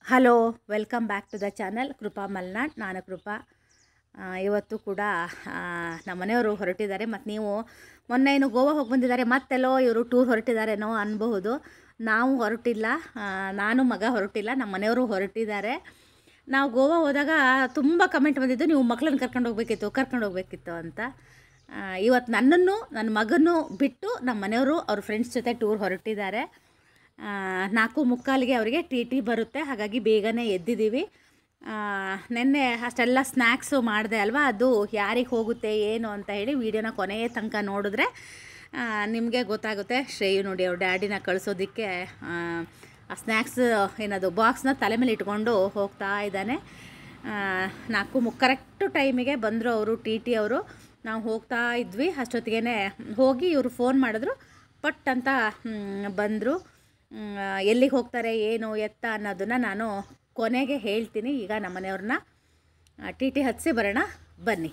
hello welcome back to the channel Krupa Malnad ನಾನು ಕೃಪಾ ಆ, ಇವತ್ತು ಕೂಡ ಆ, ನಮ್ಮ ಮನೆಯವರು ಹೊರಟಿದ್ದಾರೆ ಮತ್ತು ನೀವು ಮೊನ್ನೆ ಏನು ಗೋವಾ ಹೋಗಿ ಬಂದಿದ್ದಾರೆ ಮತ್ತೆಲ್ಲೋ ಇವರು ಟೂರ್ ಹೊರಟಿದ್ದಾರೇನೋ ಅನ್ಬಹುದು ನಾವು ಹೊರಟಿಲ್ಲ ಆ, ನಾನು ಮಗ ಹೊರಟಿಲ್ಲ ನಮ್ಮ ಮನೆಯವರು ಹೊರಟಿದ್ದಾರೆ ನಾವು ಗೋವಾ ಹೋದಾಗ ತುಂಬ ಕಮೆಂಟ್ ಬಂದಿದ್ದು ನೀವು ಮಕ್ಕಳನ್ನ ಕರ್ಕೊಂಡು ಹೋಗ್ಬೇಕಿತ್ತು ಕರ್ಕೊಂಡು ಹೋಗ್ಬೇಕಿತ್ತು ಅಂತ ಆ, ಇವತ್ತು ನನ್ನನ್ನು ನನ್ನ ಮಗನ್ನು ಬಿಟ್ಟು ನಮ್ಮ ಮನೆಯವರು ಅವ್ರ ಫ್ರೆಂಡ್ಸ್ ಜೊತೆ ಟೂರ್ ಹೊರಟಿದ್ದಾರೆ ಆ, ನಾಲ್ಕು ಮುಕ್ಕಾಲಿಗೆ ಅವರಿಗೆ ಟಿ ಟಿ ಬರುತ್ತೆ ಹಾಗಾಗಿ ಬೇಗನೆ ಎದ್ದಿದ್ದೀವಿ ಆ, ನೆನ್ನೆ ಅಷ್ಟೆಲ್ಲ ಸ್ನ್ಯಾಕ್ಸು ಮಾಡಿದೆ ಅಲ್ವಾ ಅದು ಯಾರಿಗೆ ಹೋಗುತ್ತೆ ಏನು ಅಂತ ಹೇಳಿ ವೀಡಿಯೋನ ಕೊನೆಯ ತನಕ ನೋಡಿದ್ರೆ ನಿಮಗೆ ಗೊತ್ತಾಗುತ್ತೆ ಶ್ರೇಯು ನೋಡಿ ಅವ್ರ ಡ್ಯಾಡಿನ ಕಳಿಸೋದಕ್ಕೆ ಆ, ಆ ಸ್ನ್ಯಾಕ್ಸ್ ಏನದು ಬಾಕ್ಸ್ನ ತಲೆ ಮೇಲೆ ಇಟ್ಕೊಂಡು ಹೋಗ್ತಾ ಇದ್ದಾನೆ ಆ, ನಾಲ್ಕು ಮುಕ್ ಕರೆಕ್ಟು ಟೈಮಿಗೆ ಬಂದರು ಅವರು ಟಿ ಟಿ ಅವರು ನಾವು ಹೋಗ್ತಾ ಇದ್ವಿ ಅಷ್ಟೊತ್ತಿಗೆ ಹೋಗಿ ಇವರು ಫೋನ್ ಮಾಡಿದ್ರು ಪಟ್ ಅಂತ ಬಂದರು ಎಲ್ಲಿಗೆ ಹೋಗ್ತಾರೆ ಏನು ಎತ್ತ ಅನ್ನೋದನ್ನು ನಾನು ಕೊನೆಗೆ ಹೇಳ್ತೀನಿ ಈಗ ನಮ್ಮ ಮನೆಯವ್ರನ್ನ ಟಿ ಟಿ ಹತ್ತಿಸಿ ಬರೋಣ ಬನ್ನಿ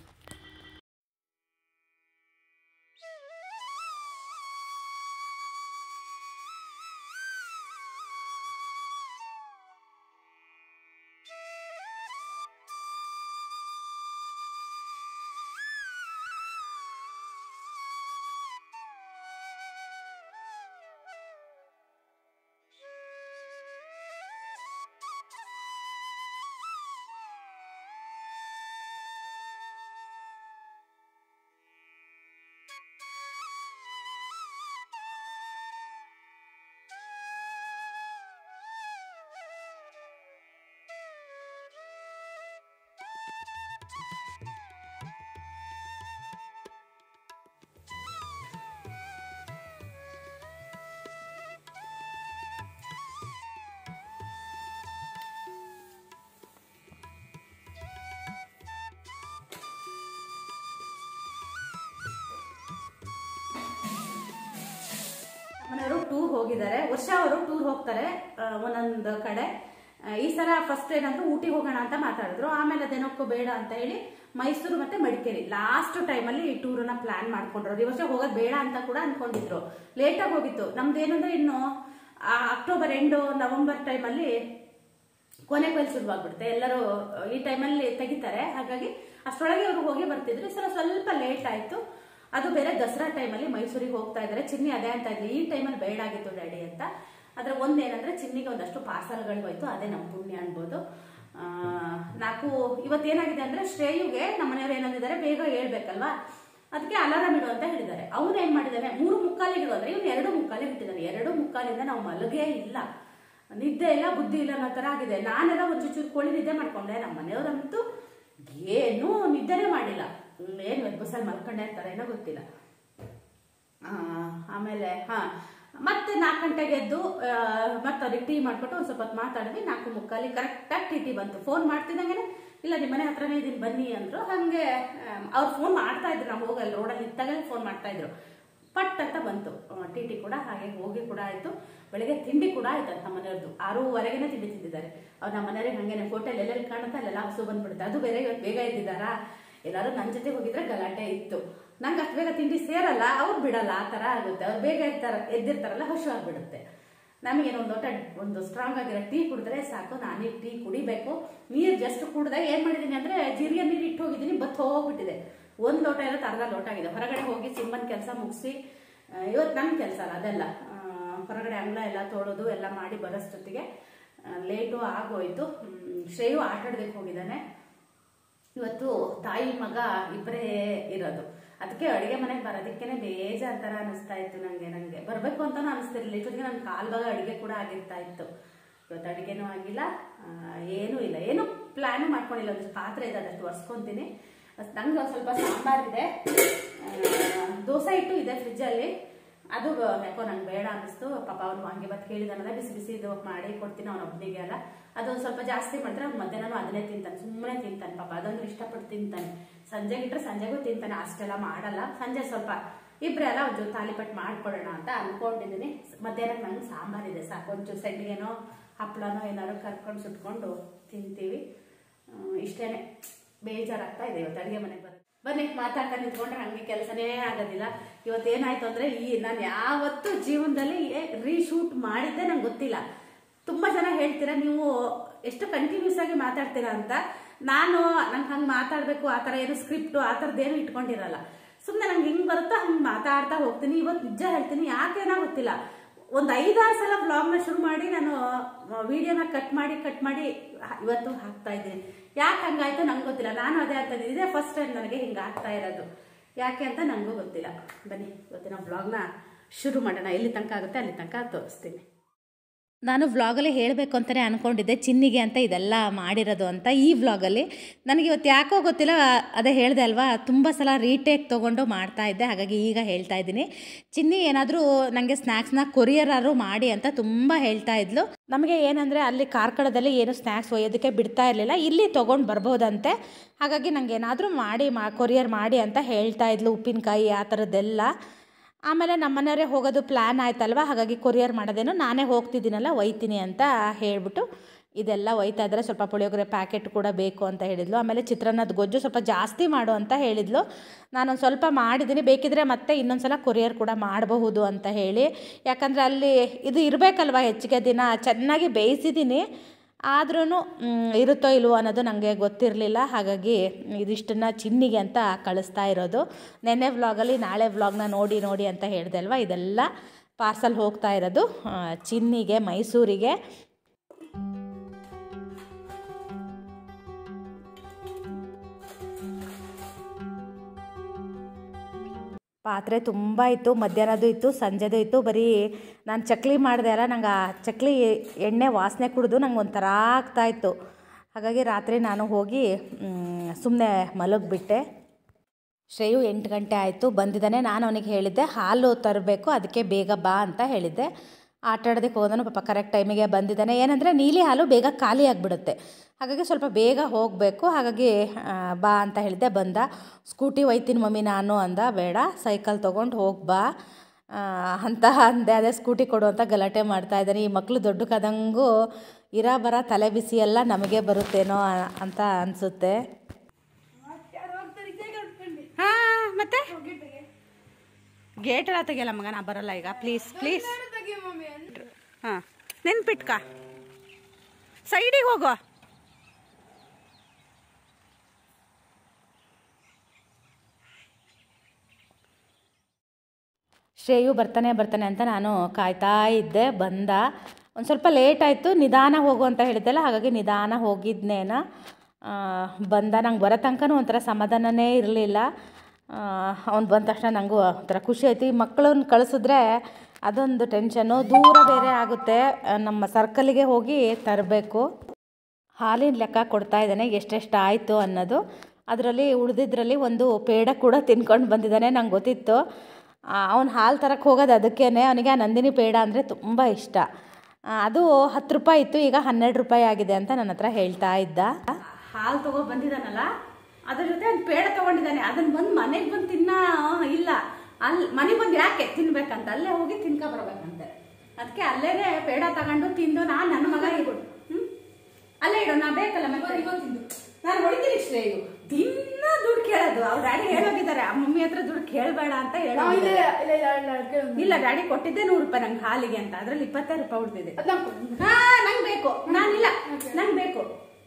ಮನೆಯವರು ಟೂರ್ ಹೋಗಿದ್ದಾರೆ ವರ್ಷ ಅವರು ಟೂರ್ ಹೋಗ್ತಾರೆ ಆ, ಒಂದೊಂದು ಕಡೆ ಆ, ಈ ಸಲ ಫಸ್ಟ್ ಏನಂದ್ರೆ ಊಟಿಗೆ ಹೋಗೋಣ ಅಂತ ಮಾತಾಡಿದ್ರು ಆಮೇಲೆ ಅದೇನಕ್ಕೂ ಬೇಡ ಅಂತ ಹೇಳಿ ಮೈಸೂರು ಮತ್ತೆ ಮಡಿಕೇರಿ ಲಾಸ್ಟ್ ಟೈಮಲ್ಲಿ ಈ ಟೂರನ್ನ ಪ್ಲಾನ್ ಮಾಡ್ಕೊಂಡ್ರು ಈ ವರ್ಷ ಹೋಗೋದು ಬೇಡ ಅಂತ ಕೂಡ ಅನ್ಕೊಂಡಿದ್ರು ಲೇಟಾಗಿ ಹೋಗಿತ್ತು ನಮ್ದು ಏನಂದ್ರೆ ಇನ್ನು ಆ, ಅಕ್ಟೋಬರ್ ಎಂಡು ನವೆಂಬರ್ ಟೈಮಲ್ಲಿ ಕೊನೆ ಕೊಯ್ಲು ಶುರುವಾಗ್ಬಿಡುತ್ತೆ ಎಲ್ಲರೂ ಈ ಟೈಮಲ್ಲಿ ತೆಗಿತಾರೆ ಹಾಗಾಗಿ ಅಷ್ಟರೊಳಗೆ ಅವರು ಹೋಗಿ ಬರ್ತಿದ್ರು ಈ ಸಲ ಸ್ವಲ್ಪ ಲೇಟ್ ಆಯ್ತು ಅದು ಬೇರೆ ದಸರಾ ಟೈಮಲ್ಲಿ ಮೈಸೂರಿಗೆ ಹೋಗ್ತಾ ಇದ್ದಾರೆ ಚಿನ್ನಿ ಅದೇ ಅಂತ ಇದ್ಲಿ ಈ ಟೈಮಲ್ಲಿ ಬೇಡ ಆಗಿತ್ತು ಡ್ಯಾಡಿ ಅಂತ ಅದ್ರ ಒಂದೇನಂದ್ರೆ ಚಿನ್ನಿಗೆ ಒಂದಷ್ಟು ಪಾರ್ಸಲ್ಗಳು ಹೋಯ್ತು ಅದೇ ನಮ್ಮ ಪುಣ್ಯ ಅನ್ಬೋದು ಆ, ನಾಲ್ಕು ಇವತ್ತೇನಾಗಿದೆ ಅಂದ್ರೆ ಶ್ರೇಯುಗೆ ನಮ್ಮ ಮನೆಯವ್ರು ಏನಂದಿದ್ದಾರೆ ಬೇಗ ಹೇಳ್ಬೇಕಲ್ವಾ ಅದಕ್ಕೆ ಅಲಾರಾಮ್ ಇಡು ಅಂತ ಹೇಳಿದ್ದಾರೆ ಅವನು ಏನ್ ಮಾಡಿದ್ದಾನೆ ಮೂರು ಮುಕ್ಕಾಲಿಗೆ ಇಡು ಅಂದ್ರೆ ಇವನು ಎರಡು ಮುಕ್ಕಾಲಿಗೆ ಇಟ್ಟಿದ್ದಾನೆ ಎರಡು ಮುಕ್ಕಾಲಿಂದ ನಾವು ಮಲಗೇ ಇಲ್ಲ ನಿದ್ದೆ ಇಲ್ಲ ಬುದ್ಧಿ ಇಲ್ಲ ಅನ್ನೋ ಥರ ಆಗಿದೆ ನಾನೆಲ್ಲ ಒಂದು ಚೂರು ಕೋಳಿ ನಿದ್ದೆ ಮಾಡ್ಕೊಂಡೆ ನಮ್ಮ ಮನೆಯವರಂತೂ ಏನೂ ನಿದ್ದೆನೇ ಮಾಡಿಲ್ಲ ಹ್ಮ್, ಏನು ಬಸ್ಸಲ್ಲಿ ಮಲ್ಕೊಂಡೆ ಇರ್ತಾರೆ ಏನೋ ಗೊತ್ತಿಲ್ಲ ಆ, ಆಮೇಲೆ ಹಾ ಮತ್ತೆ ನಾಲ್ಕು ಗಂಟೆಗೆ ಎದ್ದು ಆ, ಮತ್ತೆ ಅವ್ರಿಗೆ ಟೀ ಮಾಡ್ಬಿಟ್ಟು ಒಂದು ಸ್ವಲ್ಪ ಹೊತ್ತು ಮಾತಾಡಿದ್ವಿ ನಾಲ್ಕು ಮುಕ್ಕಾಲಿ ಕರೆಕ್ಟಾಗಿ ಟಿ ಟಿ ಬಂತು ಫೋನ್ ಮಾಡ್ತಿದ್ದಂಗೆ ಇಲ್ಲ ನಿಮ್ಮ ಮನೆ ಹತ್ರನೇ ಇದೀನಿ ಬನ್ನಿ ಅಂದ್ರು ಹಾಗೆ ಅವ್ರು ಫೋನ್ ಮಾಡ್ತಾ ಇದ್ರು ನಾವು ಹೋಗಲ್ಲ ರೋಡಲ್ಲಿ ಇತ್ತಾಗಲೇ ಫೋನ್ ಮಾಡ್ತಾ ಇದ್ರು ಪಟ್ ಅಂತ ಬಂತು ಟಿ ಟಿ ಕೂಡ ಹಾಗೆ ಹೋಗಿ ಕೂಡ ಆಯ್ತು ಬೆಳಿಗ್ಗೆ ತಿಂಡಿ ಕೂಡ ಆಯ್ತು ನಮ್ಮ ಮನೆಯವ್ರದ್ದು ಆರೂವರೆಗೆನೆ ತಿಂಡಿ ತಿಂದಿದ್ದಾರೆ ಅವ್ರು ನಮ್ಮ ಮನೆಯವ್ರಿಗೆ ಹಂಗೇನೆ ಹೋಟೆಲ್ ಎಲ್ಲೆಲ್ಲಿ ಕಾಣುತ್ತೆ ಅಲ್ಲೆಲ್ಲ ಹಸು ಬಂದ್ಬಿಡುತ್ತೆ ಅದು ಬೇರೆ ಇವತ್ತು ಬೇಗ ಎದ್ದಿದ್ದಾರಾ ಎಲ್ಲರೂ ನನ್ನ ಜೊತೆ ಹೋಗಿದ್ರೆ ಗಲಾಟೆ ಇತ್ತು ನಂಗೆ ಅಷ್ಟು ಬೇಗ ತಿಂಡಿ ಸೇರಲ್ಲ ಅವ್ರು ಬಿಡಲ್ಲ ಆ ಥರ ಆಗುತ್ತೆ ಅವ್ರು ಬೇಗ ಎದ್ತಾರ ಎದ್ದಿರ್ತಾರಲ್ಲ ಹಸು ಆಗ್ಬಿಡುತ್ತೆ ನಮಗೇನು ಒಂದು ಲೋಟ ಒಂದು ಸ್ಟ್ರಾಂಗ್ ಆಗಿರೋ ಟೀ ಕುಡಿದ್ರೆ ಸಾಕು ನಾನೀಗ ಟೀ ಕುಡಿಬೇಕು ನೀರು ಜಸ್ಟ್ ಕುಡ್ದೆ ಏನ್ ಮಾಡಿದೀನಿ ಅಂದ್ರೆ ಜೀರಿಗೆ ನೀರು ಇಟ್ಟು ಹೋಗಿದ್ದೀನಿ ಬತ್ ಹೋಗ್ಬಿಟ್ಟಿದೆ ಒಂದ್ ಲೋಟ ಇರೋದು ಅರ್ಧ ಲೋಟ ಆಗಿದೆ ಹೊರಗಡೆ ಹೋಗಿ ಸಿಮ್ಮನ್ ಕೆಲಸ ಮುಗಿಸಿ ಇವತ್ತು ನನ್ನ ಕೆಲಸ ಅಲ್ಲ ಅದೆಲ್ಲ ಆ, ಹೊರಗಡೆ ಅಂಗಳ ಎಲ್ಲ ತೊಳೆದು ಎಲ್ಲ ಮಾಡಿ ಬರೋಷ್ಟೊತ್ತಿಗೆ ಲೇಟು ಆಗೋಯ್ತು ಹ್ಮ್, ಶ್ರೇಯು ಆಟ ಆಡೋದಕ್ಕೆ ಹೋಗಿದ್ದಾನೆ ಇವತ್ತು ತಾಯಿ ಮಗ ಇಬ್ಬರೇ ಇರೋದು ಅದಕ್ಕೆ ಅಡಿಗೆ ಮನೆಗೆ ಬರೋದಕ್ಕೇನೆ ಬೇಜಾರ್ ತರ ಅನಿಸ್ತಾ ಇತ್ತು ನಂಗೆ ನಂಗೆ ಬರ್ಬೇಕು ಅಂತಾನು ಅನಿಸ್ತಿರ್ಲಿಲ್ಲ ಇಷ್ಟೊತ್ತಿಗೆ ನನ್ನ ಕಾಲ್ ಭಾಗ ಅಡಿಗೆ ಕೂಡ ಆಗಿರ್ತಾ ಇತ್ತು ಇವತ್ತು ಅಡಿಗೆನೂ ಆಗಿಲ್ಲ ಆ, ಏನೂ ಇಲ್ಲ ಏನು ಪ್ಲಾನು ಮಾಡ್ಕೊಂಡಿಲ್ಲ ಒಂದಿಷ್ಟು ಪಾತ್ರೆ ಇದೆ ಅದಷ್ಟು ಒರೆಸ್ಕೊಂತೀನಿ ನಂಗೆ ಒಂದು ಸ್ವಲ್ಪ ಸಾಂಬಾರಿದೆ ಆ, ದೋಸೆ ಹಿಟ್ಟು ಇದೆ ಫ್ರಿಜ್ಜಲ್ಲಿ ಅದು ಯಾಕೋ ನಂಗೆ ಬೇಡ ಅನ್ನಿಸ್ತು ಪಾಪ ಅವ್ನು ವಾಂಗಿಬಾತ್ ಕೇಳಿದಾನಲ್ಲ ಬಿಸಿ ಬಿಸಿ ಇದು ಮಾಡಿ ಕೊಡ್ತೀನಿ ಅವ್ನ ಒಬ್ಬನಿಗೆ ಅಲ್ಲ ಅದೊಂದು ಸ್ವಲ್ಪ ಜಾಸ್ತಿ ಮಾಡಿದ್ರೆ ಅವ್ನು ಮಧ್ಯಾಹ್ನ ಅದನ್ನೇ ತಿಂತಾನೆ ಸುಮ್ಮನೆ ತಿಂತಾನೆ ಪಾಪ ಅದೊಂದು ಇಷ್ಟಪಟ್ಟು ತಿಂತಾನೆ ಸಂಜೆಗೆ ಇಟ್ಟರೆ ಸಂಜೆಗೂ ತಿಂತಾನೆ ಅಷ್ಟೆಲ್ಲ ಮಾಡಲ್ಲ ಸಂಜೆ ಸ್ವಲ್ಪ ಇಬ್ರೆ ಅಲ್ಲ ಒಂಚೂರು ತಾಲಿಪಟ್ ಮಾಡ್ಕೊಡೋಣ ಅಂತ ಅನ್ಕೊಂಡಿದ್ದೀನಿ ಮಧ್ಯಾಹ್ನಕ್ಕೆ ನಂಗೆ ಸಾಂಬಾರಿದೆ ಸಾಕು ಒಂಚೂರು ಸೆಡ್ಗೆನೋ ಹಪ್ಪಳನೋ ಏನಾದ್ರು ಕರ್ಕೊಂಡು ಸುಟ್ಕೊಂಡು ತಿಂತೀವಿ ಆ, ಇಷ್ಟೇನೆ ಬೇಜಾರಾಗ್ತಾ ಇದೆ ಇವತ್ತು ಅಡುಗೆ ಮನೆಗೆ ಬರೋದು ಬನ್ನಿ ಮಾತಾಡ್ತಾ ನಿಂತ್ಕೊಂಡ್ರೆ ಹಂಗೆ ಕೆಲಸನೇ ಆಗೋದಿಲ್ಲ ಇವತ್ತೇನಾಯ್ತು ಅಂದ್ರೆ ಈ ನಾನು ಯಾವತ್ತೂ ಜೀವನದಲ್ಲಿ ರೀಶೂಟ್ ಮಾಡಿದ್ದೆ ನಂಗೆ ಗೊತ್ತಿಲ್ಲ ತುಂಬ ಜನ ಹೇಳ್ತೀರಾ ನೀವು ಎಷ್ಟು ಕಂಟಿನ್ಯೂಸ್ ಆಗಿ ಮಾತಾಡ್ತೀರಾ ಅಂತ ನಾನು ನಂಗೆ ಹಂಗೆ ಮಾತಾಡಬೇಕು ಆ ಥರ ಏನು ಸ್ಕ್ರಿಪ್ಟು ಆ ಥರದ್ದೇನು ಇಟ್ಕೊಂಡಿರಲ್ಲ ಸುಮ್ಮನೆ ನಂಗೆ ಹೆಂಗೆ ಬರುತ್ತೋ ಹಂಗೆ ಮಾತಾಡ್ತಾ ಹೋಗ್ತೀನಿ ಇವತ್ತು ನಿಜ ಹೇಳ್ತೀನಿ ಯಾಕೇನೋ ಗೊತ್ತಿಲ್ಲ ಒಂದು ಐದಾರು ಸಲ ಬ್ಲಾಗ್ನ ಶುರು ಮಾಡಿ ನಾನು ವಿಡಿಯೋನ ಕಟ್ ಮಾಡಿ ಕಟ್ ಮಾಡಿ ಹ- ಇವತ್ತು ಹಾಕ್ತಾ ಇದ್ದೀನಿ ಯಾಕೆ ಹಂಗಾಯ್ತು ನಂಗೆ ಗೊತ್ತಿಲ್ಲ ನಾನು ಅದೇ ಆಗ್ತಾ ಇದ್ದೀನಿ ಇದೇ ಫಸ್ಟ್ ಟೈಮ್ ನನಗೆ ಹಿಂಗೆ ಆಗ್ತಾ ಇರೋದು ಯಾಕೆ ಅಂತ ನನಗೂ ಗೊತ್ತಿಲ್ಲ ಬನ್ನಿ ಇವತ್ತಿನ ಬ್ಲಾಗ್ನ ಶುರು ಮಾಡೋಣ ಎಲ್ಲಿ ತನಕ ಆಗುತ್ತೆ ಅಲ್ಲಿ ತನಕ ತೋರಿಸ್ತೀನಿ ನಾನು ವ್ಲಾಗಲ್ಲಿ ಹೇಳಬೇಕು ಅಂತಲೇ ಅಂದ್ಕೊಂಡಿದ್ದೆ ಚಿನ್ನಿಗೆ ಅಂತ ಇದೆಲ್ಲ ಮಾಡಿರೋದು ಅಂತ ಈ ವ್ಲಾಗಲ್ಲಿ ನನಗೆ ಇವತ್ತು ಯಾಕೋ ಗೊತ್ತಿಲ್ಲ ಅದೇ ಹೇಳಿದೆ ಅಲ್ವಾ ತುಂಬ ಸಲ ರೀಟೇಕ್ ತೊಗೊಂಡು ಮಾಡ್ತಾ ಇದ್ದೆ ಹಾಗಾಗಿ ಈಗ ಹೇಳ್ತಾ ಇದ್ದೀನಿ ಚಿನ್ನಿ ಏನಾದರೂ ನನಗೆ ಸ್ನ್ಯಾಕ್ಸ್ನ ಕೊರಿಯರಾರು ಮಾಡಿ ಅಂತ ತುಂಬ ಹೇಳ್ತಾ ಇದ್ಲು ನಮಗೆ ಏನಂದರೆ ಅಲ್ಲಿ ಕಾರ್ಕಳದಲ್ಲಿ ಏನು ಸ್ನ್ಯಾಕ್ಸ್ ಒಯ್ಯೋದಕ್ಕೆ ಬಿಡ್ತಾ ಇರಲಿಲ್ಲ ಇಲ್ಲಿ ತೊಗೊಂಡು ಬರ್ಬೋದಂತೆ ಹಾಗಾಗಿ ನನಗೆ ಏನಾದರೂ ಮಾಡಿ ಮಾ ಕೊರಿಯರ್ ಮಾಡಿ ಅಂತ ಹೇಳ್ತಾ ಇದ್ಲು ಉಪ್ಪಿನಕಾಯಿ ಆ ಥರದ್ದೆಲ್ಲ ಆಮೇಲೆ ನಮ್ಮ ಮನೆಯವರೇ ಹೋಗೋದು ಪ್ಲ್ಯಾನ್ ಆಯ್ತಲ್ವ ಹಾಗಾಗಿ ಕೊರಿಯರ್ ಮಾಡೋದೇನು ನಾನೇ ಹೋಗ್ತಿದ್ದೀನಲ್ಲ ಒಯ್ತೀನಿ ಅಂತ ಹೇಳಿಬಿಟ್ಟು ಇದೆಲ್ಲ ಒಯ್ತಾ ಇದ್ದಾರೆ ಸ್ವಲ್ಪ ಪುಳಿಯೋಗರೆ ಪ್ಯಾಕೆಟ್ ಕೂಡ ಬೇಕು ಅಂತ ಹೇಳಿದ್ಲು ಆಮೇಲೆ ಚಿತ್ರಾನ್ನದ ಗೊಜ್ಜು ಸ್ವಲ್ಪ ಜಾಸ್ತಿ ಮಾಡು ಅಂತ ಹೇಳಿದ್ಲು ನಾನೊಂದು ಸ್ವಲ್ಪ ಮಾಡಿದ್ದೀನಿ ಬೇಕಿದ್ರೆ ಮತ್ತೆ ಇನ್ನೊಂದು ಸಲ ಕೊರಿಯರ್ ಕೂಡ ಮಾಡಬಹುದು ಅಂತ ಹೇಳಿ ಯಾಕಂದರೆ ಅಲ್ಲಿ ಇದು ಇರಬೇಕಲ್ವ ಹೆಚ್ಚಿಗೆ ದಿನ ಚೆನ್ನಾಗಿ ಬೇಯಿಸಿದ್ದೀನಿ ಆದ್ರೂ ಇರುತ್ತೋ ಇಲ್ವೋ ಅನ್ನೋದು ನನಗೆ ಗೊತ್ತಿರಲಿಲ್ಲ ಹಾಗಾಗಿ ಇದಿಷ್ಟನ್ನು ಚಿನ್ನಿಗೆ ಅಂತ ಕಳಿಸ್ತಾ ಇರೋದು ನೆನ್ನೆ ವ್ಲಾಗಲ್ಲಿ ನಾಳೆ ವ್ಲಾಗ್ನ ನೋಡಿ ನೋಡಿ ಅಂತ ಹೇಳಿದೆ ಅಲ್ವಾ ಇದೆಲ್ಲ ಪಾರ್ಸಲ್ ಹೋಗ್ತಾ ಇರೋದು ಆ, ಚಿನ್ನಿಗೆ ಮೈಸೂರಿಗೆ ಪಾತ್ರೆ ತುಂಬ ಇತ್ತು ಮಧ್ಯಾಹ್ನದ್ದು ಇತ್ತು ಸಂಜೆದು ಇತ್ತು ಬರೀ ನಾನು ಚಕ್ಲಿ ಮಾಡಿದೆ ಅಲ್ಲ ನಂಗೆ ಆ ಚಕ್ಲಿ ಎಣ್ಣೆ ವಾಸನೆ ಕುಡಿದು ನಂಗೆ ಒಂಥರ ಆಗ್ತಾಯಿತ್ತು ಹಾಗಾಗಿ ರಾತ್ರಿ ನಾನು ಹೋಗಿ ಸುಮ್ಮನೆ ಮಲಗಿಬಿಟ್ಟೆ ಶ್ರೇಯು ಎಂಟು ಗಂಟೆ ಆಯಿತು ಬಂದಿದ್ದಾನೆ ನಾನು ಅವನಿಗೆ ಹೇಳಿದ್ದೆ ಹಾಲು ತರಬೇಕು ಅದಕ್ಕೆ ಬೇಗ ಬಾ ಅಂತ ಹೇಳಿದ್ದೆ ಆಟ ಆಡೋದಕ್ಕೆ ಹೋದನು ಪಾಪ ಕರೆಕ್ಟ್ ಟೈಮಿಗೆ ಬಂದಿದ್ದಾನೆ ಏನಂದರೆ ನೀಲಿ ಹಾಲು ಬೇಗ ಖಾಲಿ ಆಗಿಬಿಡುತ್ತೆ ಹಾಗಾಗಿ ಸ್ವಲ್ಪ ಬೇಗ ಹೋಗಬೇಕು ಹಾಗಾಗಿ ಆ, ಬಾ ಅಂತ ಹೇಳಿದ್ದೆ ಬಂದ ಸ್ಕೂಟಿ ಒಯ್ತೀನಿ ಮಮ್ಮಿ ನಾನು ಅಂದ ಬೇಡ ಸೈಕಲ್ ತೊಗೊಂಡು ಹೋಗಿ ಬಾ ಆ, ಅಂತ ಅಂದೆ ಅದೇ ಸ್ಕೂಟಿ ಕೊಡು ಅಂತ ಗಲಾಟೆ ಮಾಡ್ತಾ ಇದ್ದಾನೆ ಈ ಮಕ್ಕಳು ದೊಡ್ಡಕ್ಕಾದಂಗೂ ಇರ ಬರ ತಲೆ ಬಿಸಿ ಎಲ್ಲ ನಮಗೆ ಬರುತ್ತೇನೋ ಆ- ಅಂತ ಅನಿಸುತ್ತೆ ಹಾ ಮತ್ತೆ ಗೇಟ್ ಎಲ್ಲ ತೆಗಿಯಲ್ಲ ಮಗ ನಾ ಬರಲ್ಲ ಈಗ ಪ್ಲೀಸ್ ಪ್ಲೀಸ್ ಹಾ ನೆನ್ಪಿಟ್ಕ ಸೈಡಿಗೆ ಹೋಗೋ ಶ್ರೇಯು ಬರ್ತಾನೆ ಬರ್ತಾನೆ ಅಂತ ನಾನು ಕಾಯ್ತಾ ಇದ್ದೆ ಬಂದ ಒಂದು ಸ್ವಲ್ಪ ಲೇಟ್ ಆಯಿತು ನಿಧಾನ ಹೋಗು ಅಂತ ಹೇಳಿದ್ದೆಲ್ಲ ಹಾಗಾಗಿ ನಿಧಾನ ಹೋಗಿದ್ನೇನ ಆ, ಬಂದ ನಂಗೆ ಬರೋ ತನಕನೂ ಒಂಥರ ಸಮಾಧಾನನೇ ಇರಲಿಲ್ಲ ಅವ್ನು ಬಂದ ತಕ್ಷಣ ನನಗೂ ಒಂಥರ ಖುಷಿ ಆಯಿತು ಈ ಮಕ್ಕಳನ್ನ ಕಳಿಸಿದ್ರೆ ಅದೊಂದು ಟೆನ್ಷನ್ನು ದೂರ ಬೇರೆ ಆಗುತ್ತೆ ಆ, ನಮ್ಮ ಸರ್ಕಲಿಗೆ ಹೋಗಿ ತರಬೇಕು ಹಾಲಿನ ಲೆಕ್ಕ ಕೊಡ್ತಾ ಇದ್ದಾನೆ ಎಷ್ಟೆಷ್ಟು ಆಯಿತು ಅನ್ನೋದು ಅದರಲ್ಲಿ ಉಳಿದಿದ್ರಲ್ಲಿ ಒಂದು ಪೇಡ ಕೂಡ ತಿನ್ಕೊಂಡು ಬಂದಿದ್ದಾನೆ ನಂಗೆ ಗೊತ್ತಿತ್ತು ಅವ್ನು ಹಾಲು ತರಕ್ಕೆ ಹೋಗೋದು ಅದಕ್ಕೇ ಅವನಿಗೆ ಆ ನಂದಿನಿ ಪೇಡ ಅಂದರೆ ತುಂಬ ಇಷ್ಟ ಆ, ಅದು ಹತ್ತು ರೂಪಾಯಿ ಇತ್ತು ಈಗ ಹನ್ನೆರಡು ರೂಪಾಯಿ ಆಗಿದೆ ಅಂತ ನನ್ನ ಹತ್ರ ಹೇಳ್ತಾ ಇದ್ದ ಹಾಲು ತಗೋ ಬಂದಿದ್ದಾನಲ್ಲ ಅದ್ರ ಜೊತೆ ಒಂದು ಪೇಡ ತಗೊಂಡಿದ್ದಾನೆ ಅದನ್ನ ಬಂದು ಮನೆಗೆ ಬಂದು ತಿನ್ನ ಇಲ್ಲ ಅಲ್ಲಿ ಮನೆಗೆ ಬಂದು ಯಾಕೆ ತಿನ್ಬೇಕಂತ ಅಲ್ಲೇ ಹೋಗಿ ತಿನ್ಕ ಬರ್ಬೇಕಂತೆ ಅದಕ್ಕೆ ಅಲ್ಲೇನೆ ಪೇಡ ತಗೊಂಡು ತಿಂದು ನಾನು ನನ್ನ ಮಗ ಇಡು ಹ್ಮ್ ಅಲ್ಲೇ ಇಡು ನಾ ಬೇಕಲ್ಲ ಮತ್ತೆ ನಾನು ಹೊಡಿತೀನಿ ಶ್ರೇಯು ದಿನ ದುಡ್ಡು ಕೇಳೋದು ಅವ್ರ ಡ್ಯಾಡಿ ಹೇಳೋಗಿದ್ದಾರೆ ಆ ಮಮ್ಮಿ ಹತ್ರ ದುಡ್ಡು ಕೇಳಬೇಡ ಅಂತ ಹೇಳೋ ಇಲ್ಲ ಡ್ಯಾಡಿ ಕೊಟ್ಟಿದ್ದೆ ನೂರು ರೂಪಾಯಿ ನಂಗೆ ಹಾಲಿಗೆ ಅಂತ ಅದ್ರಲ್ಲಿ ಇಪ್ಪತ್ತೈದು ರೂಪಾಯಿ ಉಳಿದಿದೆ ಹಾ ನಂಗೆ ಬೇಕು ನಾನಿಲ್ಲ ನಂಗೆ ಬೇಕು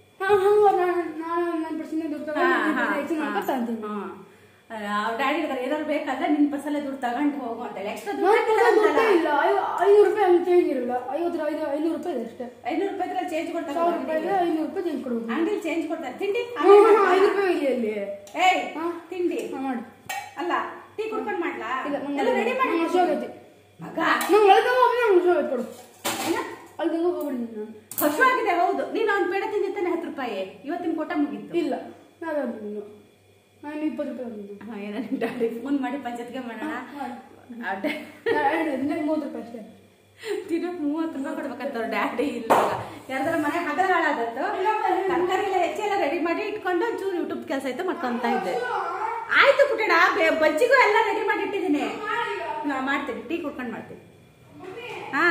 ಡ್ಯಾಡಿ ಹೇಳಿದಾರೆ ಏನಾದ್ರು ಬೇಕಾದ್ರೆ ನಿನ್ ಬಸ್ಸಲ್ಲೇ ದುಡ್ಡು ತಗೊಂಡು ಹೋಗು ಅಂತ ಹೇಳಿ ಎಕ್ಸ್ಟ್ರಾ ದುಡ್ಡು ಐನೂರು ರೂಪಾಯಿ ಹಂಗೆ ಚೇಂಜ್ ಇರಲ್ಲ ಐವತ್ತು ಐದು ಐನೂರು ರೂಪಾಯಿ ಇದೆ ಅಷ್ಟೇ ಐನೂರು ರೂಪಾಯಿ ಹತ್ರ ಚೇಂಜ್ ಕೊಡ್ತಾರೆ ಸಾವಿರ ರೂಪಾಯಿಗೆ ಐನೂರು ರೂಪಾಯಿ ಚೇಂಜ್ ಕೊಡ್ಬೇಕು ಅಂಗಡಿ ಚೇಂಜ್ ಕೊಡ್ತಾರೆ ತಿಂಡಿ ಐದು ರೂಪಾಯಿ ಇಲ್ಲಿ ಅಲ್ಲಿ ಏಯ್ ತಿಂಡಿ ಹಾ, ಮಾಡು ಅಲ್ಲ ಟೀ ಕುಡ್ಕೊಂಡು ಮಾಡ್ಲಾ ಇಲ್ಲ ನಂಗೆ ಎಲ್ಲ ರೆಡಿ ಮಾಡಿ ನಂಗೆ ಹಸುವಾಗೈತಿ ಮಗ ನಂಗೆ ಅಳ್ದಂಗ ಹೋಗಿ ನಂಗೆ ಹಸುವಾಗೈತಿ ಕೊಡು ಏನ ಅಳ್ದಂಗ ಹೋಗ್ಬಿಡಿದ್ದೀನಿ ನಾನು ಹಸುವಾಗಿದೆ ಹೌದು ನೀನು ಅವ್ನ ಪೇಡ ತಿಂದಿತ್ತಾನೆ ಹತ್ತು ರೂಪಾಯಿ ಇವತ್ತಿನ ಕೋಟ ಮುಗೀತು ಇಲ್ಲ ನಾನು ನೀನು ನಾನು ಇಪ್ಪತ್ತು ರೂಪಾಯಿ ಬಂದಿದ್ದು ಹಾ, ಏನೋ ನಿಮ್ ಡ್ಯಾಡಿ ಫೋನ್ ಮಾಡಿ ಪಂಚಾಯತ್ಗೆ ಮಾಡೋಣ ಆ ಡ್ಯಾ- ನಾನು ಮೂವತ್ತು ರೂಪಾಯಿ ಅಷ್ಟೇ ದಿನಕ್ಕೆ ಮೂವತ್ತು ರೂಪಾಯಿ ಕೊಡ್ಬೇಕಂತ ಅವ್ರ ಡ್ಯಾಡಿ ಇಲ್ಲ ಯಾರ್ದಾರ ಮನೆ ಹಗಲ ಹಾಳಾದತ್ತು ತರಕಾರಿ ಎಲ್ಲ ಹೆಚ್ಚಿ ಎಲ್ಲ ರೆಡಿ ಮಾಡಿ ಇಟ್ಕೊಂಡು ಒಂಚೂರು ಯೂಟ್ಯೂಬ್ ಕೆಲಸ ಇತ್ತು ಮಾಡ್ಕೊಂತ ಇದ್ದೆ ಆಯ್ತು ಪುಟ್ಟಣ ಬೆ- ಬಜ್ಜಿಗೂ ಎಲ್ಲ ರೆಡಿ ಮಾಡಿ ಇಟ್ಟಿದ್ದೀನಿ ನಾ ಮಾಡ್ತೀನಿ ಟೀ ಕುಡ್ಕೊಂಡು ಮಾಡ್ತೀನಿ ಹಾ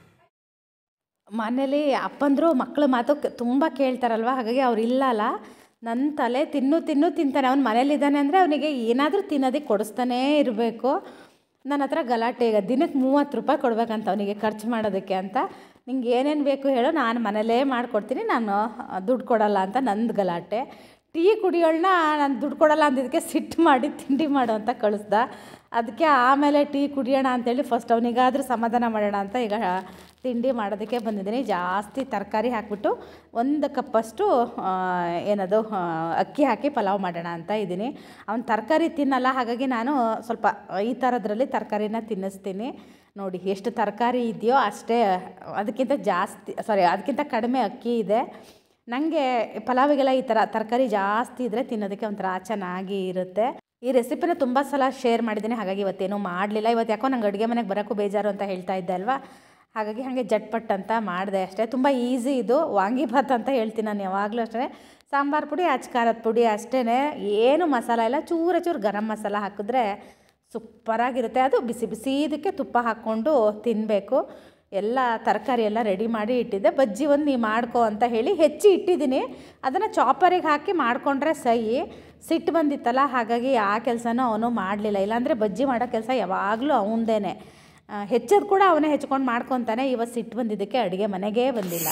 ಮನೇಲಿ ಅಪ್ಪಂದರು ಮಕ್ಕಳ ಮಾತು ಕ- ತುಂಬ ಕೇಳ್ತಾರಲ್ವ ಹಾಗಾಗಿ ಅವ್ರು ಇಲ್ಲಲ್ಲ ನನ್ನ ತಲೆ ತಿನ್ನು ತಿನ್ನು ತಿಂತಾನೆ ಅವ್ನು ಮನೇಲಿದ್ದಾನೆ ಅಂದರೆ ಅವನಿಗೆ ಏನಾದರೂ ತಿನ್ನೋದಕ್ಕೆ ಕೊಡಿಸ್ತಾನೇ ಇರಬೇಕು ನನ್ನ ಹತ್ರ ಗಲಾಟೆ ಈಗ ದಿನಕ್ಕೆ ಮೂವತ್ತು ರೂಪಾಯಿ ಕೊಡ್ಬೇಕಂತ ಅವನಿಗೆ ಖರ್ಚು ಮಾಡೋದಕ್ಕೆ ಅಂತ ನಿಂಗೆ ಏನೇನು ಬೇಕು ಹೇಳೋ ನಾನು ಮನೇಲೇ ಮಾಡಿಕೊಡ್ತೀನಿ ನಾನು ಆ, ದುಡ್ಡು ಕೊಡಲ್ಲ ಅಂತ ನಂದು ಗಲಾಟೆ ಟೀ ಕುಡಿಯೋಳನ್ನ ನಾನು ದುಡ್ಡು ಕೊಡಲ್ಲ ಅಂದಿದ್ದಕ್ಕೆ ಸಿಟ್ಟು ಮಾಡಿ ತಿಂಡಿ ಮಾಡು ಅಂತ ಕಳಿಸ್ದ ಅದಕ್ಕೆ ಆಮೇಲೆ ಟೀ ಕುಡಿಯೋಣ ಅಂತೇಳಿ ಫಸ್ಟ್ ಅವನಿಗಾದರೂ ಸಮಾಧಾನ ಮಾಡೋಣ ಅಂತ ಈಗ ತಿಂಡಿ ಮಾಡೋದಕ್ಕೆ ಬಂದಿದ್ದೀನಿ ಜಾಸ್ತಿ ತರಕಾರಿ ಹಾಕ್ಬಿಟ್ಟು ಒಂದು ಕಪ್ಪಷ್ಟು ಆ, ಏನದು ಆ, ಅಕ್ಕಿ ಹಾಕಿ ಪಲಾವ್ ಮಾಡೋಣ ಅಂತ ಇದ್ದೀನಿ ಅವ್ನು ತರಕಾರಿ ತಿನ್ನಲ್ಲ ಹಾಗಾಗಿ ನಾನು ಸ್ವಲ್ಪ ಈ ಥರದ್ರಲ್ಲಿ ತರಕಾರಿನ ತಿನ್ನಿಸ್ತೀನಿ ನೋಡಿ ಎಷ್ಟು ತರಕಾರಿ ಇದೆಯೋ ಅಷ್ಟೇ ಅದಕ್ಕಿಂತ ಜಾಸ್ತಿ ಸಾರಿ ಅದಕ್ಕಿಂತ ಕಡಿಮೆ ಅಕ್ಕಿ ಇದೆ ನನಗೆ ಪಲಾವಿಗೆಲ್ಲ ಈ ಥರ ತರಕಾರಿ ಜಾಸ್ತಿ ಇದ್ದರೆ ತಿನ್ನೋದಕ್ಕೆ ಒಂಥರ ಚೆನ್ನಾಗಿ ಇರುತ್ತೆ ಈ ರೆಸಿಪಿನ ತುಂಬ ಸಲ ಶೇರ್ ಮಾಡಿದ್ದೀನಿ ಹಾಗಾಗಿ ಇವತ್ತೇನೂ ಮಾಡಲಿಲ್ಲ ಇವತ್ತು ಯಾಕೋ ನಂಗೆ ಅಡುಗೆ ಮನೆಗೆ ಬರೋಕ್ಕೂ ಬೇಜಾರು ಅಂತ ಹೇಳ್ತಾ ಇದ್ದೆ ಅಲ್ವಾ ಹಾಗಾಗಿ ಹಾಗೆ ಜಟ್ಪಟ್ ಅಂತ ಮಾಡಿದೆ ಅಷ್ಟೇ ತುಂಬ ಈಸಿ ಇದು ವಾಂಗಿಭಾತ್ ಅಂತ ಹೇಳ್ತೀನಿ ನಾನು ಯಾವಾಗಲೂ ಅಷ್ಟೇ ಸಾಂಬಾರು ಪುಡಿ ಅಚ್ ಖಾರದ ಪುಡಿ ಅಷ್ಟೇ ಏನು ಮಸಾಲ ಇಲ್ಲ ಚೂರ ಚೂರು ಗರಂ ಮಸಾಲ ಹಾಕಿದ್ರೆ ಸೂಪರಾಗಿರುತ್ತೆ ಅದು ಬಿಸಿ ಬಿಸಿ ಇದಕ್ಕೆ ತುಪ್ಪ ಹಾಕ್ಕೊಂಡು ತಿನ್ನಬೇಕು ಎಲ್ಲ ತರಕಾರಿ ಎಲ್ಲ ರೆಡಿ ಮಾಡಿ ಇಟ್ಟಿದ್ದೆ ಬಜ್ಜಿ ಒಂದು ನೀ ಮಾಡ್ಕೊ ಅಂತ ಹೇಳಿ ಹೆಚ್ಚಿ ಇಟ್ಟಿದ್ದೀನಿ ಅದನ್ನು ಚಾಪರಿಗೆ ಹಾಕಿ ಮಾಡಿಕೊಂಡ್ರೆ ಸಹಿ ಸಿಟ್ಟು ಬಂದಿತ್ತಲ್ಲ ಹಾಗಾಗಿ ಆ ಕೆಲಸನೂ ಅವನು ಮಾಡಲಿಲ್ಲ ಇಲ್ಲಾಂದರೆ ಬಜ್ಜಿ ಮಾಡೋ ಕೆಲಸ ಯಾವಾಗಲೂ ಅವನದೇನೆ ಹೆಚ್ಚೋದು ಕೂಡ ಅವನೇ ಹೆಚ್ಕೊಂಡು ಮಾಡ್ಕೊತಾನೆ ಇವತ್ತು ಸಿಟ್ಟು ಬಂದಿದ್ದಕ್ಕೆ ಅಡುಗೆ ಮನೆಗೇ ಬಂದಿಲ್ಲ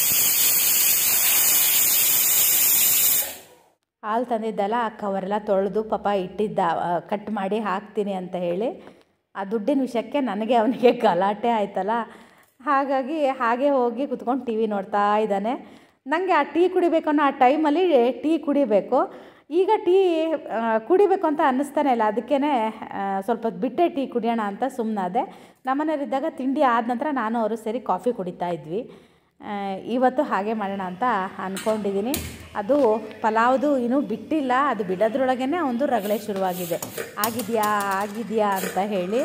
ಹಾಲು ತಂದಿದ್ದಲ್ಲ ಆ ಕವರೆಲ್ಲ ತೊಳೆದು ಪಾಪ ಇಟ್ಟಿದ್ದ ಕಟ್ ಮಾಡಿ ಹಾಕ್ತೀನಿ ಅಂತ ಹೇಳಿ ಆ ದುಡ್ಡಿನ ವಿಷಯಕ್ಕೆ ನನಗೆ ಅವನಿಗೆ ಗಲಾಟೆ ಆಯ್ತಲ್ಲ ಹಾಗಾಗಿ ಹಾಗೆ ಹೋಗಿ ಕುತ್ಕೊಂಡು ಟಿ ವಿ ನೋಡ್ತಾ ಇದ್ದಾನೆ ನನಗೆ ಆ ಟೀ ಕುಡಿಬೇಕು ಅನ್ನೋ ಆ ಟೈಮಲ್ಲಿ ಟೀ ಕುಡಿಬೇಕು ಈಗ ಟೀ ಆ, ಕುಡಿಬೇಕು ಅಂತ ಅನ್ನಿಸ್ತಾನೆ ಇಲ್ಲ ಅದಕ್ಕೇ ಸ್ವಲ್ಪ ಹೊತ್ತು ಬಿಟ್ಟೆ ಟೀ ಕುಡಿಯೋಣ ಅಂತ ಸುಮ್ಮನಾದೆ ನಮ್ಮನೇಲಿದ್ದಾಗ ತಿಂಡಿ ಆದ ನಂತರ ನಾನು ಅವರು ಸೇರಿ ಕಾಫಿ ಕುಡಿತಾ ಇದ್ವಿ ಆ, ಇವತ್ತು ಹಾಗೆ ಮಾಡೋಣ ಅಂತ ಅಂದ್ಕೊಂಡಿದ್ದೀನಿ ಅದು ಪಲಾವ್ದು ಇನ್ನೂ ಬಿಟ್ಟಿಲ್ಲ ಅದು ಬಿಡೋದ್ರೊಳಗೇ ಒಂದು ರಗಳೆ ಶುರುವಾಗಿದೆ ಆಗಿದೆಯಾ ಆಗಿದೆಯಾ ಅಂತ ಹೇಳಿ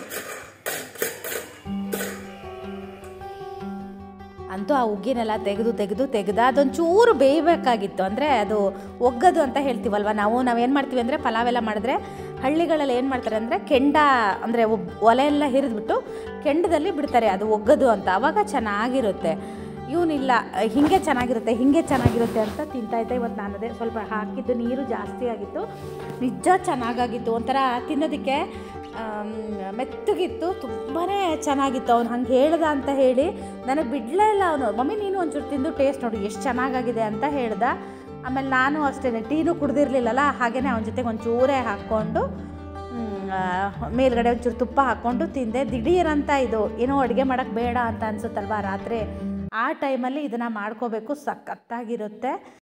ಅಂತೂ ಆ ಉಗ್ಗಿನೆಲ್ಲ ತೆಗೆದು ತೆಗೆದು ತೆಗೆದು ಅದೊಂದು ಚೂರು ಬೇಯಬೇಕಾಗಿತ್ತು ಅಂದರೆ ಅದು ಒಗ್ಗದು ಅಂತ ಹೇಳ್ತೀವಲ್ವ ನಾವು ನಾವೇನು ಮಾಡ್ತೀವಿ ಅಂದರೆ ಪಲಾವೆಲ್ಲ ಮಾಡಿದ್ರೆ ಹಳ್ಳಿಗಳಲ್ಲಿ ಏನು ಮಾಡ್ತಾರೆ ಅಂದರೆ ಕೆಂಡ ಅಂದರೆ ಒಲೆ ಎಲ್ಲ ಹಿರಿದ್ಬಿಟ್ಟು ಕೆಂಡದಲ್ಲಿ ಬಿಡ್ತಾರೆ ಅದು ಒಗ್ಗದು ಅಂತ ಆವಾಗ ಚೆನ್ನಾಗಿರುತ್ತೆ ಇವನಿಲ್ಲ ಹೀಗೆ ಚೆನ್ನಾಗಿರುತ್ತೆ ಹೀಗೆ ಚೆನ್ನಾಗಿರುತ್ತೆ ಅಂತ ತಿಂತಾ ಇದ್ದೆ ಇವತ್ತು ನಾನು ಅದೇ ಸ್ವಲ್ಪ ಹಾಕಿದ್ದು ನೀರು ಜಾಸ್ತಿ ಆಗಿತ್ತು ನಿಜ ಚೆನ್ನಾಗಾಗಿತ್ತು ಒಂಥರ ತಿನ್ನೋದಕ್ಕೆ ಆಮ್, ಮೆತ್ತಗಿತ್ತು ತುಂಬಾ ಚೆನ್ನಾಗಿತ್ತು ಅವ್ನು ಹಂಗೆ ಹೇಳ್ದ ಅಂತ ಹೇಳಿ ನನಗೆ ಬಿಡಲೇ ಇಲ್ಲ ಅವನು ಮಮ್ಮಿ ನೀನು ಒಂಚೂರು ತಿಂದು ಟೇಸ್ಟ್ ನೋಡು ಎಷ್ಟು ಚೆನ್ನಾಗಾಗಿದೆ ಅಂತ ಹೇಳ್ದ ಆಮೇಲೆ ನಾನು ಅಷ್ಟೇ ಟೀನು ಕುಡ್ದಿರ್ಲಿಲ್ಲಲ್ಲ ಹಾಗೆಯೇ ಅವನ ಜೊತೆಗೆ ಒಂಚೂರೇ ಹಾಕ್ಕೊಂಡು ಮ್, ಆ, ಮೇಲ್ಗಡೆ ಒಂಚೂರು ತುಪ್ಪ ಹಾಕ್ಕೊಂಡು ತಿಂದೆ ದಿಢೀರಂತ ಇದು ಏನೋ ಅಡುಗೆ ಮಾಡೋಕ್ಕೆ ಬೇಡ ಅಂತ ಅನ್ಸುತ್ತಲ್ವಾ ರಾತ್ರಿ ಆ ಟೈಮಲ್ಲಿ ಇದನ್ನು ಮಾಡ್ಕೋಬೇಕು ಸಖತ್ತಾಗಿರುತ್ತೆ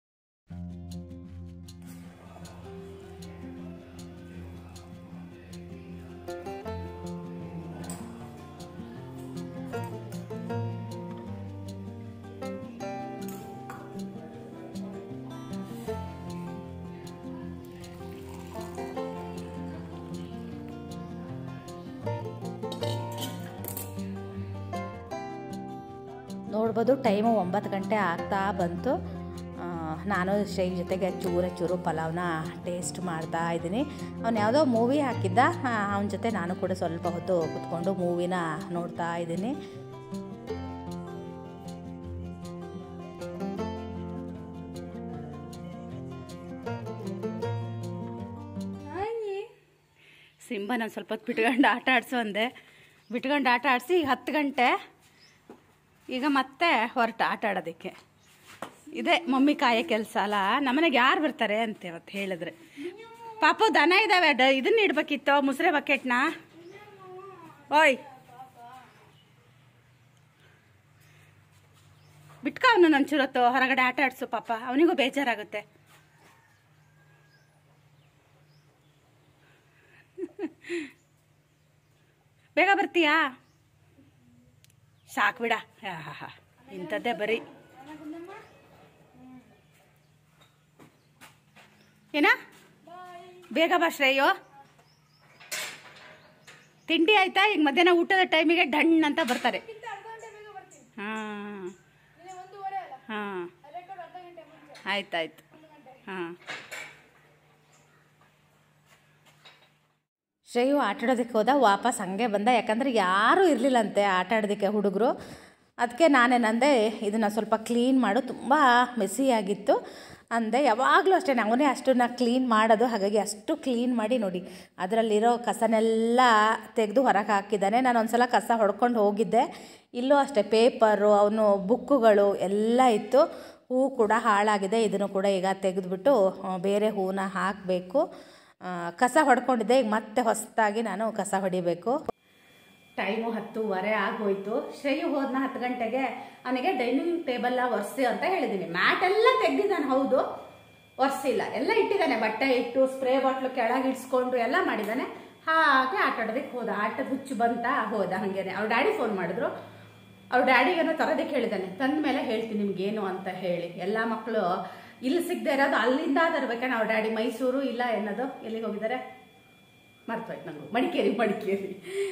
ನೋಡ್ಬೋದು ಟೈಮು ಒಂಬತ್ತು ಗಂಟೆ ಆಗ್ತಾ ಬಂತು ಆ, ನಾನು ಶ್ರೈ ಜೊತೆಗೆ ಚೂರ ಚೂರು ಪಲಾವ್ನ ಟೇಸ್ಟ್ ಮಾಡ್ತಾ ಇದ್ದೀನಿ ಅವ್ನು ಯಾವುದೋ ಮೂವಿ ಹಾಕಿದ್ದ ಅವನ ಜೊತೆ ನಾನು ಕೂಡ ಸ್ವಲ್ಪ ಹೊತ್ತು ಕುತ್ಕೊಂಡು ಮೂವಿನ ನೋಡ್ತಾ ಇದ್ದೀನಿ ಸಿಂಬ ನಾನು ಸ್ವಲ್ಪ ಹೊತ್ತು ಬಿಟ್ಕೊಂಡು ಆಟ ಆಡಿಸು ಅಂದೆ ಬಿಟ್ಕೊಂಡು ಆಟ ಆಡಿಸಿ ಈಗ ಹತ್ತು ಗಂಟೆ ಈಗ ಮತ್ತೆ ಹೊರಟ ಆಟ ಆಡೋದಕ್ಕೆ ಇದೇ ಮಮ್ಮಿ ಕಾಯೋ ಕೆಲಸ ಅಲ್ಲ ನಮ್ಮನೆಗೆ ಯಾರು ಬರ್ತಾರೆ ಅಂತ ಇವತ್ತು ಹೇಳಿದ್ರೆ ಪಾಪು ದನ ಇದ್ದಾವೆ ಡ ಇದನ್ನ ಇಡ್ಬೇಕಿತ್ತು ಮುಸ್ರೆ ಬಕೆಟ್ನ ಓಯ್ ಬಿಟ್ಕ ಅವನು ನಂಚೂರತ್ತು ಹೊರಗಡೆ ಆಟ ಆಡ್ಸು ಪಾಪ ಅವನಿಗೂ ಬೇಜಾರಾಗುತ್ತೆ ಬೇಗ ಬರ್ತೀಯಾ ಸಾಕು ಬಿಡ ಹಾ ಇಂಥದ್ದೇ ಬರೀ ಏನ ಬೇಗ ಬಾ ಶ್ರೇಯೋ ತಿಂಡಿ ಆಯ್ತಾ ಈಗ ಮಧ್ಯಾಹ್ನ ಊಟದ ಟೈಮಿಗೆ ಡಣ್ ಅಂತ ಬರ್ತಾರೆ ಹಾಂ ಹಾಂ ಆಯ್ತಾಯ್ತು ಹಾಂ ಶ್ರೇಯು ಆಟಾಡೋದಕ್ಕೆ ಹೋದ ವಾಪಸ್ ಹಂಗೆ ಬಂದ ಯಾಕಂದರೆ ಯಾರೂ ಇರಲಿಲ್ಲಂತೆ ಆಟ ಆಡೋದಕ್ಕೆ ಹುಡುಗರು ಅದಕ್ಕೆ ನಾನೇನಂದೆ ಇದನ್ನು ಸ್ವಲ್ಪ ಕ್ಲೀನ್ ಮಾಡು ತುಂಬ ಮೆಸ್ಸಿಯಾಗಿತ್ತು ಅಂದೆ ಯಾವಾಗಲೂ ಅಷ್ಟೇ ಅವನೇ ಅಷ್ಟನ್ನ ಕ್ಲೀನ್ ಮಾಡೋದು ಹಾಗಾಗಿ ಅಷ್ಟು ಕ್ಲೀನ್ ಮಾಡಿ ನೋಡಿ ಅದರಲ್ಲಿರೋ ಕಸನೆಲ್ಲ ತೆಗೆದು ಹೊರಗೆ ಹಾಕಿದ್ದಾನೆ ನಾನು ಒಂದ್ಸಲ ಕಸ ಹೊಡ್ಕೊಂಡು ಹೋಗಿದ್ದೆ ಇಲ್ಲೂ ಅಷ್ಟೇ ಪೇಪರು ಅವನು ಬುಕ್ಕುಗಳು ಎಲ್ಲ ಇತ್ತು ಹೂ ಕೂಡ ಹಾಳಾಗಿದೆ ಇದನ್ನು ಕೂಡ ಈಗ ತೆಗೆದುಬಿಟ್ಟು ಬೇರೆ ಹೂವನ್ನ ಹಾಕಬೇಕು ಕಸ ಹೊಡ್ಕೊಂಡಿದ್ದೆ ಈಗ ಮತ್ತೆ ಹೊಸದಾಗಿ ನಾನು ಕಸ ಹೊಡಿಬೇಕು ಟೈಮು ಹತ್ತೂವರೆ ಆಗೋಯ್ತು ಶ್ರೇಯು ಹೋದ್ನ ಹತ್ತು ಗಂಟೆಗೆ ಅವನಿಗೆ ಡೈನಿಂಗ್ ಟೇಬಲ್ ಒರೆಸಿ ಅಂತ ಹೇಳಿದ್ದೀನಿ ಮ್ಯಾಟ್ ಎಲ್ಲ ತೆಗ್ದಿದ್ದಾನೆ ಹೌದು ಒರೆಸಿಲ್ಲ ಎಲ್ಲ ಇಟ್ಟಿದ್ದಾನೆ ಬಟ್ಟೆ ಇಟ್ಟು ಸ್ಪ್ರೇ ಬಾಟ್ಲು ಕೆಳಗೆ ಇಡ್ಸ್ಕೊಂಡು ಎಲ್ಲ ಮಾಡಿದ್ದಾನೆ ಹಾಗೆ ಆಟ ಆಡೋದಕ್ಕೆ ಹೋದ ಆಟದ ಹುಚ್ಚು ಬಂತ ಹೋದ ಹಂಗೇನೆ ಅವ್ರ ಡ್ಯಾಡಿ ಫೋನ್ ಮಾಡಿದ್ರು ಅವ್ರ ಡ್ಯಾಡಿಗೇನೋ ತರೋದಕ್ಕೆ ಹೇಳಿದ್ದಾನೆ ತಂದ ಮೇಲೆ ಹೇಳ್ತೀನಿ ನಿಮ್ಗೇನು ಅಂತ ಹೇಳಿ ಎಲ್ಲ ಮಕ್ಕಳು ಇಲ್ಲಿ ಸಿಗದೆ ಇರೋದು ಅಲ್ಲಿಂದ ತರ್ಬೇಕಣ್ಣ ಅವ್ರ ಡ್ಯಾಡಿ ಮೈಸೂರು ಇಲ್ಲ ಏನದು ಎಲ್ಲಿಗೆ ಹೋಗಿದ್ದಾರೆ ಮರ್ತೋಯ್ತು ನಂಗೆ ಮಡಿಕೇರಿ ಮಡಿಕೇರಿ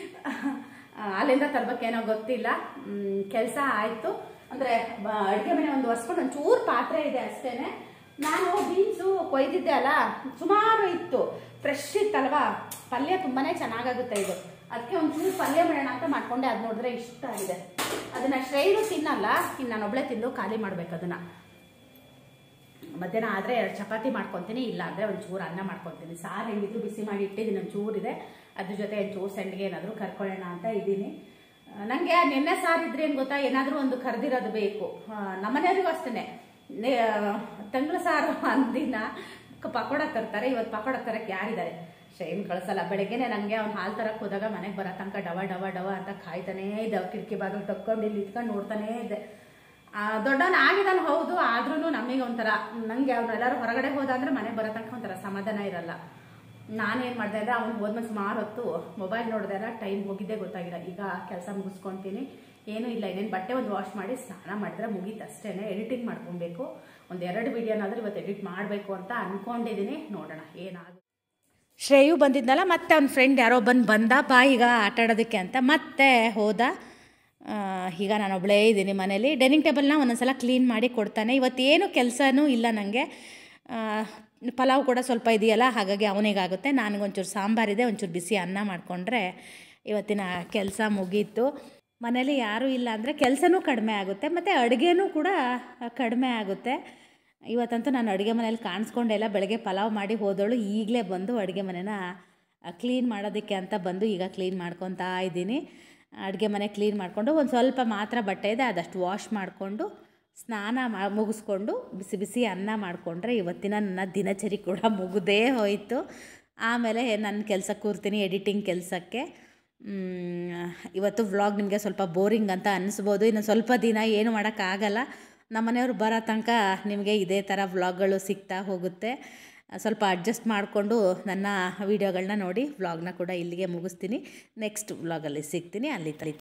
ಆ, ಅಲ್ಲಿಂದ ತರ್ಬೇಕೇನೋ ಗೊತ್ತಿಲ್ಲ ಕೆಲಸ ಆಯಿತು ಅಂದರೆ ಅಡುಗೆ ಮನೆ ಒಂದು ಒರೆಸ್ಕೊಂಡು ಒಂದು ಚೂರು ಪಾತ್ರೆ ಇದೆ ಅಷ್ಟೇನೆ ನಾನು ಬೀನ್ಸು ಕೊಯ್ದಿದ್ದೆ ಅಲ್ಲ ಸುಮಾರು ಇತ್ತು ಫ್ರೆಶ್ ಇತ್ತಲ್ವಾ ಪಲ್ಯ ತುಂಬಾನೇ ಚೆನ್ನಾಗಾಗುತ್ತೆ ಇದು ಅದಕ್ಕೆ ಒಂದು ಚೂರು ಪಲ್ಯ ಮಾಡೋಣ ಅಂತ ಮಾಡ್ಕೊಂಡೆ ಅದು ನೋಡಿದ್ರೆ ಇಷ್ಟ ಆಗಿದೆ ಅದನ್ನ ಶ್ರೇಯರು ತಿನ್ನಲ್ಲ ಇನ್ನು ನಾನು ಒಬ್ಳೆ ತಿಂದು ಖಾಲಿ ಮಾಡ್ಬೇಕು ಅದನ್ನ ಮಧ್ಯಾಹ್ನ ಆದರೆ ಎರಡು ಚಪಾತಿ ಮಾಡ್ಕೊತೀನಿ ಇಲ್ಲ ಅಂದರೆ ಒಂದು ಚೂರು ಅನ್ನ ಮಾಡ್ಕೊತೀನಿ ಸಾರು ಹೆಂಗಿದ್ರು ಬಿಸಿ ಮಾಡಿ ಇಟ್ಟಿದ್ದೀನಿ ಒಂದು ಚೂರು ಇದೆ ಅದ್ರ ಜೊತೆ ಒಂದು ಚೂರು ಸಂಡಿಗೆ ಏನಾದರೂ ಕರ್ಕೊಳ್ಳೋಣ ಅಂತ ಇದ್ದೀನಿ ನನಗೆ ನಿನ್ನೆ ಸಾರು ಇದ್ರೆ ಏನು ಗೊತ್ತಾ ಏನಾದರೂ ಒಂದು ಕರೆದಿರೋದು ಬೇಕು ಆ, ನಮ್ಮನೆಯವರಿಗೂ ಅಷ್ಟೇ ತಂಗ್ಳ ಸಾರು ಅಂದಿನ ಕ- ಪಕೋಡ ತರ್ತಾರೆ ಇವತ್ತು ಪಕೋಡ ತರಕ್ಕೆ ಯಾರಿದ್ದಾರೆ ಶೈನ್ ಕಳಿಸಲ್ಲ ಬೆಳಗ್ಗೆನೆ ನನಗೆ ಅವ್ನು ಹಾಲು ತರಕ್ಕೆ ಹೋದಾಗ ಮನೆಗೆ ಬರೋ ತನಕ ಡವ ಡವ ಡವ ಅಂತ ಕಾಯ್ತಾನೇ ಇದ್ದೆ ಅವ್ರ್ ಕಿಟಕಿ ಬಾಗಿಲು ತಕ್ಕೊಂಡು ಇಲ್ಲಿ ಇಟ್ಕೊಂಡು ನೋಡ್ತಾನೇ ಇದ್ದೆ ಆ, ದೊಡ್ಡವನ್ ಆಗಿದ್ದಾನೆ ಹೌದು ಆದ್ರೂ ನಮಗೆ ಒಂಥರ ನಂಗೆ ಅವ್ನೆಲ್ಲರೂ ಹೊರಗಡೆ ಹೋದ ಅಂದ್ರೆ ಮನೆಗೆ ಬರೋ ತನಕ ಒಂಥರ ಸಮಾಧಾನ ಇರಲ್ಲ ನಾನೇನು ಮಾಡಿದೆ ಅಂದರೆ ಅವ್ನು ಹೋದ್ಮೇಲೆ ಸುಮಾರು ಹೊತ್ತು ಮೊಬೈಲ್ ನೋಡಿದೆ ಅಲ್ಲ ಟೈಮ್ ಹೋಗಿದ್ದೇ ಗೊತ್ತಾಗಿಲ್ಲ ಈಗ ಕೆಲಸ ಮುಗಿಸ್ಕೊತೀನಿ ಏನೂ ಇಲ್ಲ ಇನ್ನೇನು ಬಟ್ಟೆ ಒಂದು ವಾಶ್ ಮಾಡಿ ಸ್ನಾನ ಮಾಡಿದ್ರೆ ಮುಗೀತು ಅಷ್ಟೇ ಎಡಿಟಿಂಗ್ ಮಾಡ್ಕೊಬೇಕು ಒಂದು ಎರಡು ವಿಡಿಯೋನಾದ್ರೂ ಇವತ್ತು ಎಡಿಟ್ ಮಾಡಬೇಕು ಅಂತ ಅನ್ಕೊಂಡಿದ್ದೀನಿ ನೋಡೋಣ ಏನಾಗುತ್ತೆ ಶ್ರೇಯು ಬಂದಿದ್ನಲ್ಲ ಮತ್ತೆ ಅವ್ನ ಫ್ರೆಂಡ್ ಯಾರೋ ಬಂದು ಬಂದ ಬಾ ಈಗ ಆಟ ಆಡೋದಕ್ಕೆ ಅಂತ ಮತ್ತೆ ಹೋದ ಆ, ಈಗ ನಾನು ಒಬ್ಬಳೇ ಇದ್ದೀನಿ ಮನೇಲಿ ಡೈನಿಂಗ್ ಟೇಬಲ್ನ ಒಂದೊಂದ್ಸಲ ಕ್ಲೀನ್ ಮಾಡಿ ಕೊಡ್ತಾನೆ ಇವತ್ತೇನು ಕೆಲಸನೂ ಇಲ್ಲ ನನಗೆ ಪಲಾವ್ ಕೂಡ ಸ್ವಲ್ಪ ಇದೆಯಲ್ಲ ಹಾಗಾಗಿ ಅವನಿಗಾಗುತ್ತೆ ನನಗೊಂಚೂರು ಸಾಂಬಾರಿದೆ ಒಂಚೂರು ಬಿಸಿ ಅನ್ನ ಮಾಡಿಕೊಂಡ್ರೆ ಇವತ್ತಿನ ಕೆಲಸ ಮುಗೀತು ಮನೇಲಿ ಯಾರೂ ಇಲ್ಲ ಅಂದರೆ ಕೆಲಸನೂ ಕಡಿಮೆ ಆಗುತ್ತೆ ಮತ್ತು ಅಡುಗೆನೂ ಕೂಡ ಕಡಿಮೆ ಆಗುತ್ತೆ ಇವತ್ತಂತೂ ನಾನು ಅಡುಗೆ ಮನೇಲಿ ಕಾಣಿಸ್ಕೊಂಡೆಲ್ಲ ಬೆಳಗ್ಗೆ ಪಲಾವ್ ಮಾಡಿ ಹೋದವಳು ಈಗಲೇ ಬಂದು ಅಡುಗೆ ಮನೆನ ಕ್ಲೀನ್ ಮಾಡೋದಕ್ಕೆ ಅಂತ ಬಂದು ಈಗ ಕ್ಲೀನ್ ಮಾಡ್ಕೊತಾ ಇದ್ದೀನಿ ಅಡುಗೆ ಮನೆ ಕ್ಲೀನ್ ಮಾಡಿಕೊಂಡು ಒಂದು ಸ್ವಲ್ಪ ಮಾತ್ರ ಬಟ್ಟೆ ಇದೆ ಅದಷ್ಟು ವಾಶ್ ಮಾಡಿಕೊಂಡು ಸ್ನಾನ ಮಾ ಮುಗಿಸ್ಕೊಂಡು ಬಿಸಿ ಬಿಸಿ ಅನ್ನ ಮಾಡಿಕೊಂಡ್ರೆ ಇವತ್ತಿನ ನನ್ನ ದಿನಚರಿ ಕೂಡ ಮುಗಿದೇ ಹೋಯಿತು ಆಮೇಲೆ ನನ್ನ ಕೆಲಸ ಕೂರ್ತೀನಿ ಎಡಿಟಿಂಗ್ ಕೆಲಸಕ್ಕೆ ಮ್, ಇವತ್ತು ವ್ಲಾಗ್ ನಿಮಗೆ ಸ್ವಲ್ಪ ಬೋರಿಂಗ್ ಅಂತ ಅನಿಸ್ಬೋದು ಇನ್ನು ಸ್ವಲ್ಪ ದಿನ ಏನು ಮಾಡೋಕ್ಕಾಗಲ್ಲ ನಮ್ಮನೆಯವ್ರು ಬರೋ ತನಕ ನಿಮಗೆ ಇದೇ ಥರ ವ್ಲಾಗ್ಗಳು ಸಿಗ್ತಾ ಹೋಗುತ್ತೆ ಸ್ವಲ್ಪ ಅಡ್ಜಸ್ಟ್ ಮಾಡಿಕೊಂಡು ನನ್ನ ವೀಡಿಯೋಗಳನ್ನ ನೋಡಿ ವ್ಲಾಗ್ನ ಕೂಡ ಇಲ್ಲಿಗೆ ಮುಗಿಸ್ತೀನಿ ನೆಕ್ಸ್ಟ್ ವ್ಲಾಗಲ್ಲಿ ಸಿಗ್ತೀನಿ ಅಲ್ಲಿ